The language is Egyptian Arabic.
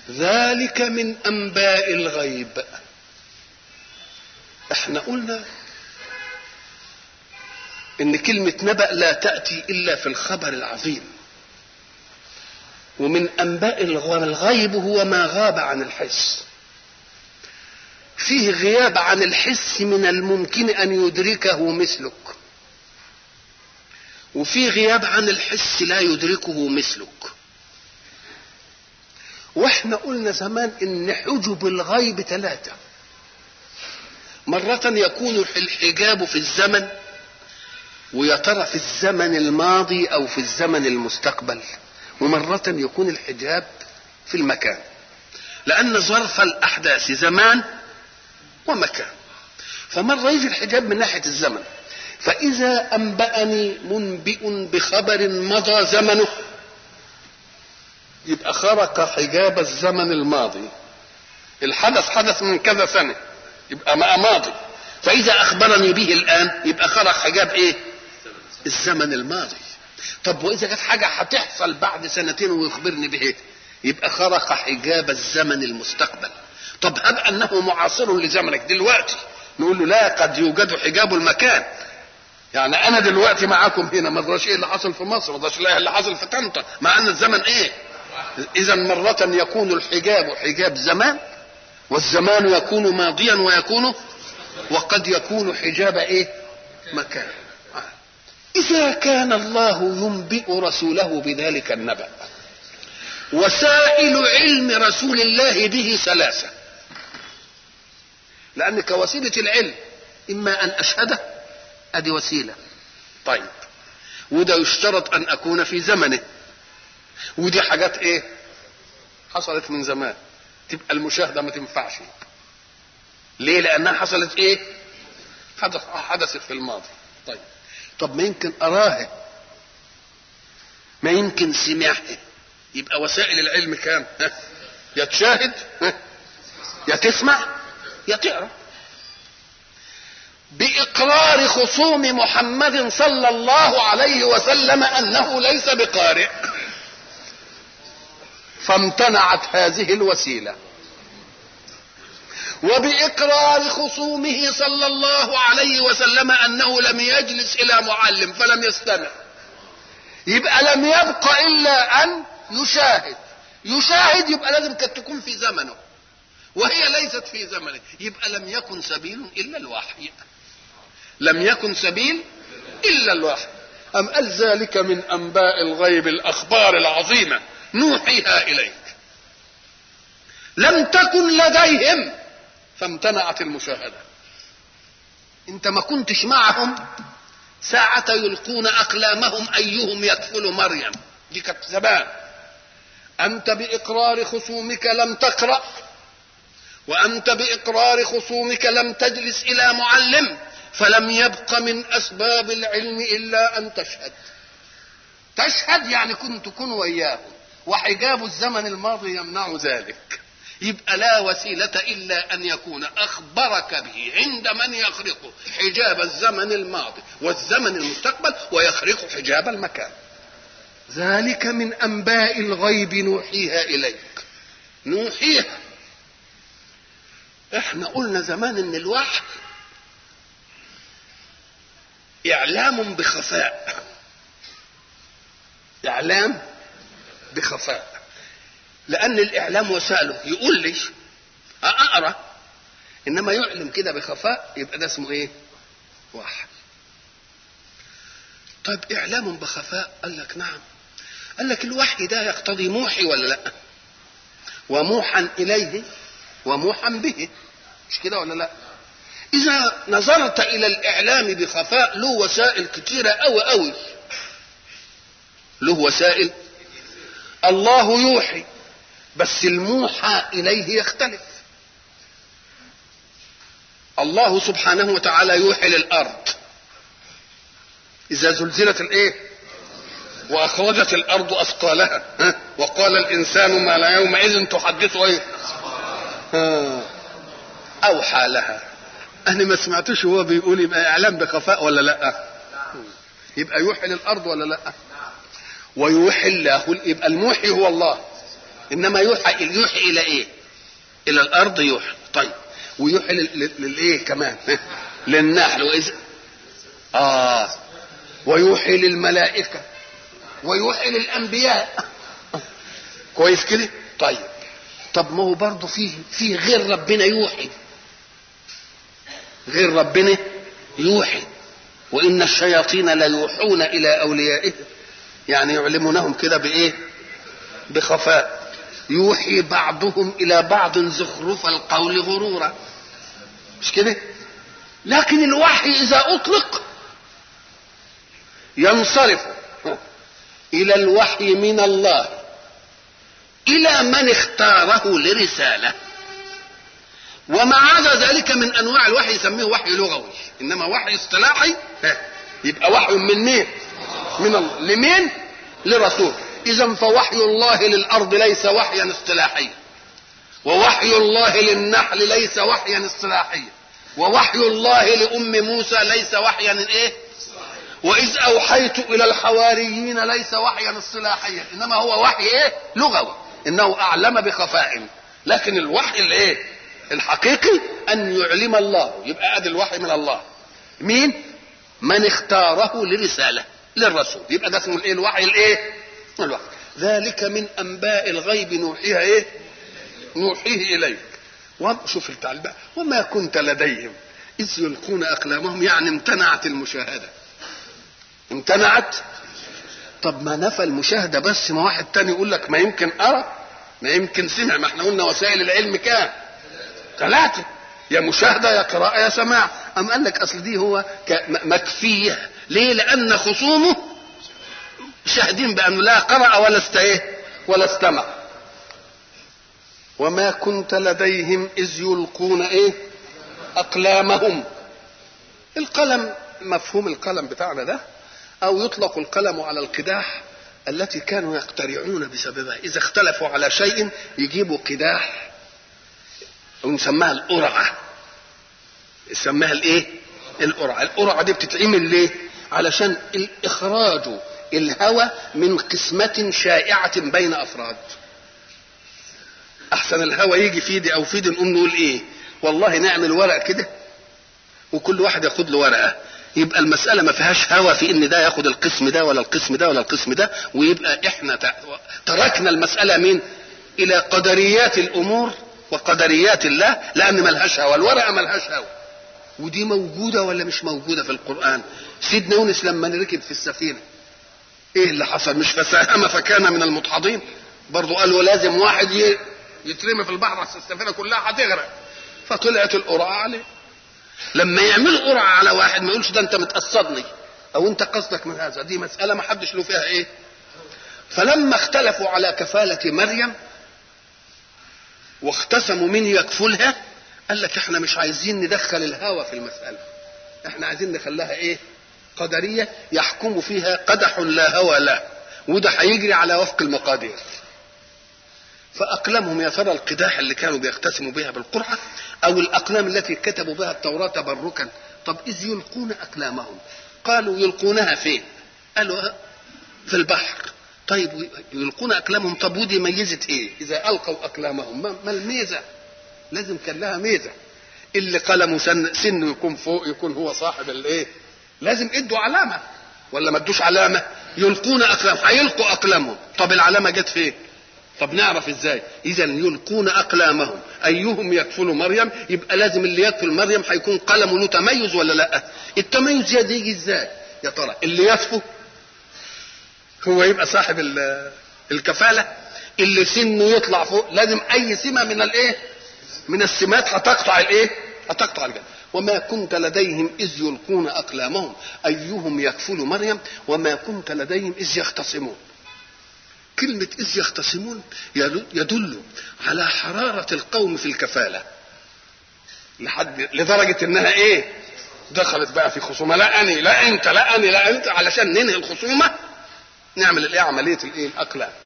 ذلك من انباء الغيب احنا قلنا ان كلمه نبأ لا تأتي الا في الخبر العظيم ومن انباء الغيب هو ما غاب عن الحس فيه غياب عن الحس من الممكن ان يدركه مثلك وفي غياب عن الحس لا يدركه مثلك واحنا قلنا زمان ان حجب الغيب ثلاثه مرة يكون الحجاب في الزمن ويا ترى في الزمن الماضي او في الزمن المستقبل ومرة يكون الحجاب في المكان لأن ظرف الأحداث زمان ومكان فمرة يجي الحجاب من ناحية الزمن فإذا أنبأني منبئ بخبر مضى زمنه يبقى خرق حجاب الزمن الماضي الحدث حدث من كذا سنة يبقى ما ماضي فإذا أخبرني به الآن يبقى خرق حجاب إيه الزمن الماضي طب وإذا كانت حاجة هتحصل بعد سنتين ويخبرني به يبقى خرق حجاب الزمن المستقبل طب هب أنه معاصر لزمنك دلوقتي نقول له لا قد يوجد حجاب المكان يعني انا دلوقتي معاكم هنا ما ادراش ايه اللي حصل في مصر ما ادراش ايه اللي حصل في طنطا مع ان الزمن ايه اذا مرة يكون الحجاب حجاب زمان والزمان يكون ماضيا ويكون وقد يكون حجاب ايه مكان اذا كان الله ينبئ رسوله بذلك النبأ وسائل علم رسول الله به ثلاثة لأن كوسيلة العلم إما أن أشهده ادي وسيله طيب وده يشترط ان اكون في زمنه ودي حاجات ايه حصلت من زمان تبقى المشاهده ما تنفعش ليه لانها حصلت ايه حدث حدثت في الماضي طيب طب ما يمكن اراه ما يمكن سمعه يبقى وسائل العلم كام يا تشاهد يا تسمع يا تقرا باقرار خصوم محمد صلى الله عليه وسلم انه ليس بقارئ فامتنعت هذه الوسيله وباقرار خصومه صلى الله عليه وسلم انه لم يجلس الى معلم فلم يستمع يبقى لم يبق الا ان يشاهد يشاهد يبقى لازم كانت تكون في زمنه وهي ليست في زمنه يبقى لم يكن سبيل الا الوحي لم يكن سبيل الا الوحي ام قال ذلك من انباء الغيب الاخبار العظيمه نوحيها اليك لم تكن لديهم فامتنعت المشاهده انت ما كنتش معهم ساعة يلقون أقلامهم أيهم يكفل مريم دي كانت زمان أنت بإقرار خصومك لم تقرأ وأنت بإقرار خصومك لم تجلس إلى معلم فلم يبق من أسباب العلم إلا أن تشهد تشهد يعني كنت كن وإياهم وحجاب الزمن الماضي يمنع ذلك يبقى لا وسيلة إلا أن يكون أخبرك به عند من يخرق حجاب الزمن الماضي والزمن المستقبل ويخرق حجاب المكان ذلك من أنباء الغيب نوحيها إليك نوحيها احنا قلنا زمان ان الوحي اعلام بخفاء اعلام بخفاء لان الاعلام وسائله يقول لي اقرا انما يعلم كده بخفاء يبقى ده اسمه ايه وحي طيب اعلام بخفاء قال لك نعم قال لك الوحي ده يقتضي موحي ولا لا وموحى اليه وموحى به مش كده ولا لا اذا نظرت الى الاعلام بخفاء له وسائل كتيره قوي قوي له وسائل الله يوحي بس الموحى اليه يختلف الله سبحانه وتعالى يوحي للارض اذا زلزلت الايه واخرجت الارض اثقالها وقال الانسان ما لا يومئذ تحدث ايه اوحى لها انا ما سمعتوش هو بيقول يبقى اعلام بخفاء ولا لا يبقى يوحي للارض ولا لا ويوحي الله يبقى الموحي هو الله انما يوحى يوحي الى ايه الى الارض يوحي طيب ويوحي للايه كمان للنحل واذا اه ويوحي للملائكه ويوحي للانبياء كويس كده طيب طب ما هو برضه فيه فيه غير ربنا يوحي غير ربنا يوحي وان الشياطين ليوحون الى اوليائهم يعني يعلمونهم كده بايه بخفاء يوحي بعضهم الى بعض زخرف القول غرورا مش كده لكن الوحي اذا اطلق ينصرف الى الوحي من الله الى من اختاره لرساله وما عدا ذلك من انواع الوحي يسميه وحي لغوي انما وحي اصطلاحي يبقى وحي من مين من الله لمين لرسول اذا فوحي الله للارض ليس وحيا اصطلاحيا ووحي الله للنحل ليس وحيا اصطلاحيا ووحي الله لام موسى ليس وحيا ايه واذ اوحيت الى الحواريين ليس وحيا اصطلاحيا انما هو وحي ايه لغوي انه اعلم بخفاء لكن الوحي الايه الحقيقي ان يعلم الله يبقى ادي الوحي من الله مين من اختاره لرساله للرسول يبقى ده اسمه الايه الوحي الايه الوحي ذلك من انباء الغيب نوحيها ايه نوحيه اليك وشوف التعليم بقى وما كنت لديهم اذ يلقون اقلامهم يعني امتنعت المشاهده امتنعت طب ما نفى المشاهده بس ما واحد تاني يقول لك ما يمكن ارى ما يمكن سمع ما احنا قلنا وسائل العلم كام ثلاثه يا مشاهده يا قراءه يا سماع ام قال لك اصل دي هو مكفيه ليه لان خصومه شاهدين بانه لا قرأ ولا است ايه ولا استمع وما كنت لديهم اذ يلقون ايه اقلامهم القلم مفهوم القلم بتاعنا ده او يطلق القلم على القداح التي كانوا يقترعون بسببها اذا اختلفوا على شيء يجيبوا قداح ونسميها القرعه يسميها الايه القرعه القرعه دي بتتعمل ليه علشان اخراج الهوى من قسمة شائعة بين أفراد أحسن الهوى يجي في دي أو في دي نقوم نقول إيه والله نعمل ورق كده وكل واحد ياخد له ورقة يبقى المسألة ما فيهاش هوى في إن ده ياخد القسم ده ولا القسم ده ولا القسم ده ويبقى إحنا تركنا المسألة مين إلى قدريات الأمور وقدريات الله لأن ملهاش هوى الورقة ملهاش هوى ودي موجودة ولا مش موجودة في القرآن سيدنا يونس لما ركب في السفينة ايه اللي حصل مش فساهم فكان من المدحضين برضه قالوا لازم واحد يترمي في البحر عشان السفينه كلها هتغرق فطلعت القرعه عليه لما يعملوا قرعه على واحد ما يقولش ده انت متقصدني او انت قصدك من هذا دي مساله ما حدش له فيها ايه فلما اختلفوا على كفاله مريم واختسموا مين يكفلها قال لك احنا مش عايزين ندخل الهوى في المساله احنا عايزين نخليها ايه قدريه يحكم فيها قدح لا هوى له وده هيجري على وفق المقادير فاقلامهم يا ترى القداح اللي كانوا بيقتسموا بها بالقرعه او الاقلام التي كتبوا بها التوراه تبركا طب اذ يلقون اقلامهم قالوا يلقونها فين قالوا في البحر طيب يلقون اقلامهم طب ودي ميزت ايه اذا القوا اقلامهم ما الميزه لازم كان لها ميزه اللي قلمه سن سنه يكون فوق يكون هو صاحب الايه لازم ادوا علامه ولا ما ادوش علامه يلقون اقلام هيلقوا اقلامهم طب العلامه جت فين طب نعرف ازاي اذا يلقون اقلامهم ايهم يكفل مريم يبقى لازم اللي يكفل مريم هيكون قلمه له تميز ولا لا التميز ده يجي ازاي يا ترى اللي يصفه هو يبقى صاحب الكفاله اللي سنه يطلع فوق لازم اي سمه من الايه من السمات هتقطع الايه هتقطع الجنة وما كنت لديهم إذ يلقون أقلامهم أيهم يكفل مريم وما كنت لديهم إذ يختصمون كلمة إذ يختصمون يدل على حرارة القوم في الكفالة لحد لدرجة إنها إيه دخلت بقى في خصومة لا أني لا أنت لا أني لا أنت علشان ننهي الخصومة نعمل الإيه عملية الإيه الأقلام